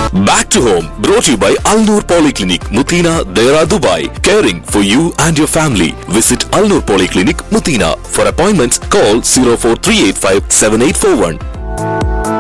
Back to home, brought to you by Al Noor Polyclinic, Mutina, Dera, Dubai. Caring for you and your family. Visit Al Noor Polyclinic, Mutina. For appointments, call 04385 7841.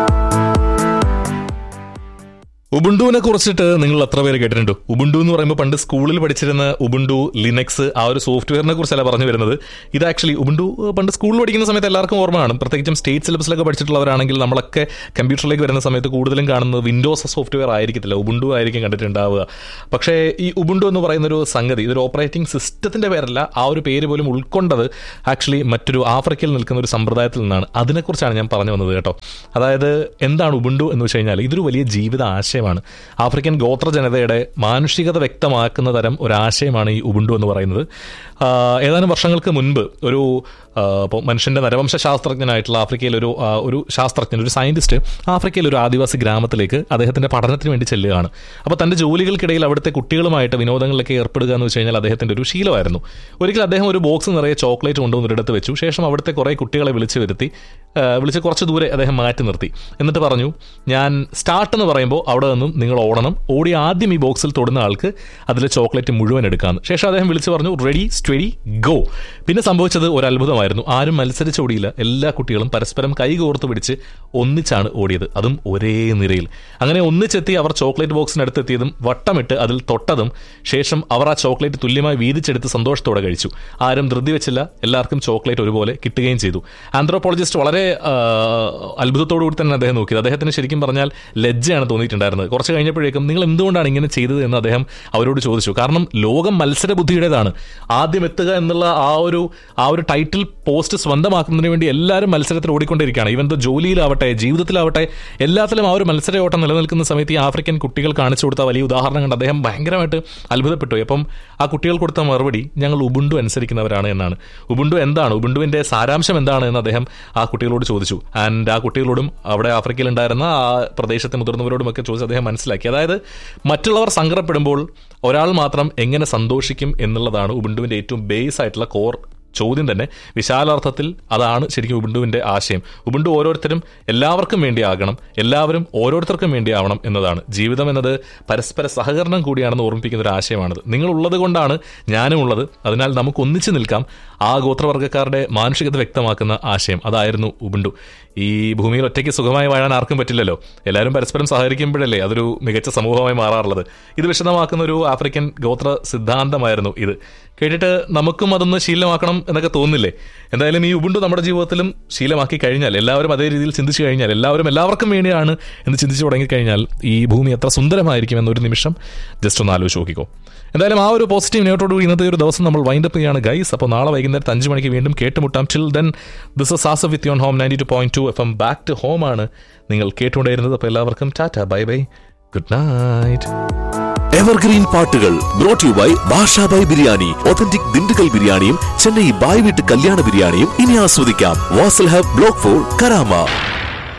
ഉബുണ്ടുവിനെ കുറിച്ചിട്ട് നിങ്ങൾ എത്ര പേര് കേട്ടിട്ടുണ്ട് Ubuntu എന്ന് പറയുമ്പോൾ പണ്ട് സ്കൂളിൽ പഠിച്ചിരുന്ന ഉബുണ്ടു ലിനക്സ് ആ ഒരു സോഫ്റ്റ്വെയറിനെ കുറിച്ചല്ല പറഞ്ഞു വരുന്നത് ഇത് ആക്ച്വലി ഉബുണ്ടു ഏഹ്, പണ്ട് സ്കൂളിൽ പഠിക്കുന്ന സമയത്ത് എല്ലാവർക്കും ഓർമ്മ കാണും പ്രത്യേകിച്ചും സ്റ്റേറ്റ് സിലബസിലൊക്കെ പഠിച്ചിട്ടുള്ളവരാണെങ്കിൽ നമ്മളൊക്കെ കമ്പ്യൂട്ടറിലേക്ക് വരുന്ന സമയത്ത് കൂടുതലും കാണുന്നത് വിൻഡോസ് സോഫ്റ്റ്വെയർ ആയിരിക്കത്തില്ല ഉബുണ്ടു ആയിരിക്കും കണ്ടിട്ടുണ്ടാവുക പക്ഷേ ഈ ഉബുണ്ടു എന്ന് പറയുന്ന ഒരു സംഗതി ഇതൊരു ഓപ്പറേറ്റിംഗ് സിസ്റ്റത്തിന്റെ പേരല്ല ആ ഒരു പേര് പോലും ഉൾക്കൊണ്ടത് ആക്ച്വലി മറ്റൊരു ആഫ്രിക്കയിൽ നിൽക്കുന്ന ഒരു സമ്പ്രദായത്തിൽ നിന്നാണ് അതിനെക്കുറിച്ചാണ് ഞാൻ പറഞ്ഞു വന്നത് കേട്ടോ അതായത് എന്താണ് ഉബുണ്ടു എന്ന് വെച്ച് കഴിഞ്ഞാൽ ഇതൊരു വലിയ ജീവിത ആശയമാണ് ആഫ്രിക്കൻ ഗോത്ര ജനതയുടെ മാനുഷികത വ്യക്തമാക്കുന്ന തരം ഒരു ആശയമാണ് ഈ ഉബുണ്ടു എന്ന് പറയുന്നത് ആ, ഏതാനും വർഷങ്ങൾക്ക് മുൻപ് ഒരു ആ, ഇപ്പോൾ മനുഷ്യന്റെ നരവംശ ശാസ്ത്രജ്ഞനായിട്ടുള്ള ആഫ്രിക്കയിലെ ഒരു ആ, ഒരു ശാസ്ത്രജ്ഞൻ ഒരു സയന്റിസ്റ്റ് ആഫ്രിക്കയിലെ ഒരു ആദിവാസി ഗ്രാമത്തിലേക്ക് അദ്ദേഹത്തിന്റെ പഠനത്തിന് വേണ്ടി ചെല്ലുകയാണ് അപ്പോൾ തന്റെ ജോലികൾക്കിടയിൽ അവിടുത്തെ കുട്ടികളുമായിട്ട് വിനോദങ്ങളിലൊക്കെ ഏർപ്പെടുക എന്ന് വെച്ച് കഴിഞ്ഞാൽ അദ്ദേഹത്തിന്റെ ഒരു ശീലമായിരുന്നു ഒരിക്കൽ അദ്ദേഹം ഒരു ബോക്സ് നിറയെ ചോക്ലേറ്റ് കൊണ്ടുവന്നൊരിടത്ത് വെച്ചു ശേഷം അവിടുത്തെ കുറേ കുട്ടികളെ വിളിച്ചു വരുത്തി ആ, വിളിച്ച് കുറച്ച് ദൂരെ അദ്ദേഹം മാറ്റി നിർത്തി എന്നിട്ട് പറഞ്ഞു ഞാൻ സ്റ്റാർട്ട് എന്ന് പറയുമ്പോൾ അവിടെ നിന്നും നിങ്ങൾ ഓടണം ഓടി ആദ്യം ഈ ബോക്സിൽ തൊടുന്ന ആൾക്ക് അതിലെ ചോക്ലേറ്റ് മുഴുവൻ എടുക്കാമെന്ന് ശേഷം അദ്ദേഹം വിളിച്ച് പറഞ്ഞു റെഡി സ്റ്റഡി ഗോ പിന്നെ സംഭവിച്ചത് ഒരു അത്ഭുതമായിരുന്നു ആരും മത്സരിച്ച് ഓടിയില്ല എല്ലാ കുട്ടികളും പരസ്പരം കൈകോർത്ത് പിടിച്ച് ഒന്നിച്ചാണ് ഓടിയത് അതും ഒരേ നിരയിൽ അങ്ങനെ ഒന്നിച്ചെത്തി അവർ ചോക്ലേറ്റ് ബോക്സിനടുത്തെത്തിയതും വട്ടമിട്ട് അതിൽ തൊട്ടതും ശേഷം അവർ ആ ചോക്ലേറ്റ് തുല്യമായി വീതിച്ചെടുത്ത് സന്തോഷത്തോടെ കഴിച്ചു ആരും ധൃതി വെച്ചില്ല എല്ലാവർക്കും ചോക്ലേറ്റ് ഒരുപോലെ കിട്ടുകയും ചെയ്തു ആന്ത്രോപോളജിസ്റ്റ് വളരെ ആ, അത്ഭുതത്തോടു കൂടി തന്നെ അദ്ദേഹം നോക്കിയത് അദ്ദേഹത്തിന് ശരിക്കും പറഞ്ഞാൽ ലജ്ജയാണ് തോന്നിയിട്ടുണ്ടായിരുന്നത് കുറച്ച് കഴിഞ്ഞപ്പോഴേക്കും നിങ്ങൾ എന്തുകൊണ്ടാണ് ഇങ്ങനെ ചെയ്തത് എന്ന് അദ്ദേഹം അവരോട് ചോദിച്ചു കാരണം ലോകം മത്സര ബുദ്ധിയുടേതാണ് ആദ്യം എത്തുക എന്നുള്ള ആ ഒരു ആ ഒരു ടൈറ്റിൽ പോസ്റ്റ് സ്വന്തമാക്കുന്നതിന് വേണ്ടി എല്ലാവരും മത്സരത്തിൽ ഓടിക്കൊണ്ടിരിക്കുകയാണ് ഇവൻ ജോലിയിലാവട്ടെ ജീവിതത്തിലാവട്ടെ എല്ലാത്തിലും ആ ഒരു മത്സരയോട്ടം നിലനിൽക്കുന്ന സമയത്ത് ഈ ആഫ്രിക്കൻ കുട്ടികൾ കാണിച്ചു കൊടുത്ത വലിയ ഉദാഹരണം കണ്ട് അദ്ദേഹം ഭയങ്കരമായിട്ട് അത്ഭുതപ്പെട്ടു അപ്പം ആ കുട്ടികൾ കൊടുത്ത മറുപടി ഞങ്ങൾ ഉബുണ്ടു അനുസരിക്കുന്നവരാണ് എന്നാണ് ഉബുണ്ടു എന്താണ് ഉബുണ്ടുവിന്റെ സാരാംശം എന്താണ് എന്ന് അദ്ദേഹം ആ കുട്ടികളോട് ചോദിച്ചു ആൻഡ് ആ കുട്ടികളോടും അവിടെ ആഫ്രിക്കയിൽ ഉണ്ടായിരുന്ന ആ പ്രദേശത്തെ മുതിർന്നവരോടുമൊക്കെ ചോദിച്ച് അദ്ദേഹം മനസ്സിലാക്കി അതായത് മറ്റുള്ളവർ സങ്കടപ്പെടുമ്പോൾ ഒരാൾ മാത്രം എങ്ങനെ സന്തോഷിക്കും എന്നുള്ളതാണ് ഉബുണ്ടുവിന്റെ ഏറ്റവും ബേസ് ആയിട്ടുള്ള കോർ ചോദ്യം തന്നെ വിശാലാർത്ഥത്തിൽ അതാണ് ശരിക്കും ഉബുണ്ടുവിന്റെ ആശയം ഉബുണ്ടു ഓരോരുത്തരും എല്ലാവർക്കും വേണ്ടിയാകണം എല്ലാവരും ഓരോരുത്തർക്കും വേണ്ടിയാവണം എന്നതാണ് ജീവിതം എന്നത് പരസ്പര സഹകരണം കൂടിയാണെന്ന് ഓർമ്മിപ്പിക്കുന്ന ഒരു ആശയമാണിത് നിങ്ങൾ ഉള്ളത് കൊണ്ടാണ് ഞാനും ഉള്ളത് അതിനാൽ നമുക്ക് ഒന്നിച്ചു നിൽക്കാം ആ ഗോത്രവർഗ്ഗക്കാരുടെ മാനുഷികത വ്യക്തമാക്കുന്ന ആശയം അതായിരുന്നു ഉബുണ്ടു ഈ ഭൂമിയിൽ ഒറ്റയ്ക്ക് സുഖമായി വാഴാൻ ആർക്കും പറ്റില്ലല്ലോ എല്ലാവരും പരസ്പരം സഹകരിക്കുമ്പോഴല്ലേ അതൊരു മികച്ച സമൂഹമായി മാറാറുള്ളത് ഇത് വിശദമാക്കുന്ന ഒരു ആഫ്രിക്കൻ ഗോത്ര സിദ്ധാന്തമായിരുന്നു ഇത് കേട്ടിട്ട് നമുക്കും അതൊന്ന് ശീലമാക്കണം എന്നൊക്കെ തോന്നുന്നില്ലേ എന്തായാലും ഈ ഉബുണ്ടു നമ്മുടെ ജീവിതത്തിലും ശീലമാക്കി കഴിഞ്ഞാൽ എല്ലാവരും അതേ രീതിയിൽ ചിന്തിച്ചു കഴിഞ്ഞാൽ എല്ലാവരും എല്ലാവർക്കും വേണ്ടിയാണ് എന്ന് ചിന്തിച്ചു തുടങ്ങിക്കഴിഞ്ഞാൽ ഈ ഭൂമി എത്ര സുന്ദരമായിരിക്കും എന്നൊരു നിമിഷം ജസ്റ്റ് ഒന്ന് ആലോചിച്ച് നോക്കിക്കോ എന്തായാലും ആ ഒരു പോസിറ്റീവ് നോട്ടോട് ഇന്നത്തെ ഒരു ദിവസം നമ്മൾ വൈൻഡപ്പ് ചെയ്യാണ് ഗൈസ് അപ്പോൾ നാളെ വൈകുന്നേരത്ത് അഞ്ച് മണിക്ക് വീണ്ടും കേട്ടുമുട്ടാം till then this is Asaf with your home ninety two point two F M back to home ആണ് നിങ്ങൾ കേട്ടുകൊണ്ടേയിരുന്നത് അപ്പോൾ എല്ലാവർക്കും tata bye bye good night evergreen പാട്ടുകൾ brought you by Basha Bhai biryani authentic Dindigul ബിരിയാണിയും ചെന്നൈ ബായ് വീട്ട് കല്യാണ ബിരിയാണിയും ഇനി ആസ്വദിക്കാം Vasal hub block four Karama